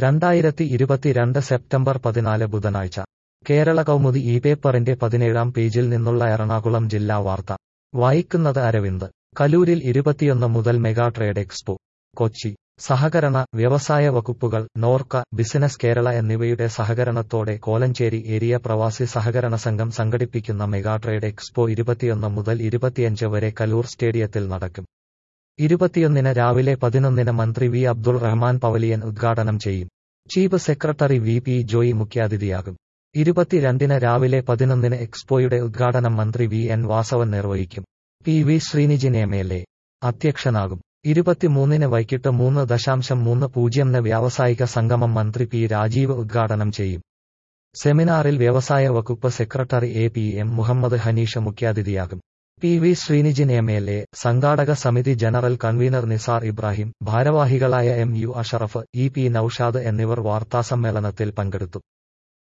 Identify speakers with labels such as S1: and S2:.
S1: രണ്ടായിരത്തി ഇരുപത്തിരണ്ട് സെപ്റ്റംബർ പതിനാല് ബുധനാഴ്ച കേരള കൗമുദി ഈ പേപ്പറിന്റെ പതിനേഴാം പേജിൽ നിന്നുള്ള എറണാകുളം ജില്ലാ വാർത്ത വായിക്കുന്നത് അരവിന്ദ് കലൂരിൽ ഇരുപത്തിയൊന്ന് മുതൽ മെഗാ ട്രേഡ് എക്സ്പോ കൊച്ചി സഹകരണ വ്യവസായ വകുപ്പുകൾ നോർക്ക ബിസിനസ് കേരള എന്നിവയുടെ സഹകരണത്തോടെ കോലഞ്ചേരി ഏരിയ പ്രവാസി സഹകരണ സംഘം സംഘടിപ്പിക്കുന്ന മെഗാ ട്രേഡ് എക്സ്പോ ഇരുപത്തിയൊന്ന് മുതൽ ഇരുപത്തിയഞ്ച് വരെ കലൂർ സ്റ്റേഡിയത്തിൽ നടക്കും ഇരുപത്തിയൊന്നിന് രാവിലെ പതിനൊന്നിന് മന്ത്രി വി അബ്ദുൾ റഹ്മാൻ പവലിയൻ ഉദ്ഘാടനം ചെയ്യും chief secretary V P Joy മുഖ്യാതിഥിയാകും ഇരുപത്തിരണ്ടിന് രാവിലെ പതിനൊന്നിന് എക്സ്പോയുടെ ഉദ്ഘാടനം മന്ത്രി വി എൻ വാസവൻ നിർവഹിക്കും P V Sreenijin M L A അധ്യക്ഷനാകും ഇരുപത്തിമൂന്നിന് വൈകിട്ട് മൂന്ന് ദശാംശം മൂന്ന് പൂജ്യംന് വ്യാവസായിക സംഗമം മന്ത്രി പി രാജീവ് ഉദ്ഘാടനം ചെയ്യും സെമിനാറിൽ വ്യവസായ വകുപ്പ് secretary A P M Muhammad Hanish മുഖ്യാതിഥിയാകും P V Sreenijin M L A സംഘാടക സമിതി ജനറൽ കൺവീനർ നിസാർ ഇബ്രാഹിം ഭാരവാഹികളായ M U Ashraf E P Noushad എന്നിവർ വാർത്താസമ്മേളനത്തിൽ പങ്കെടുത്തു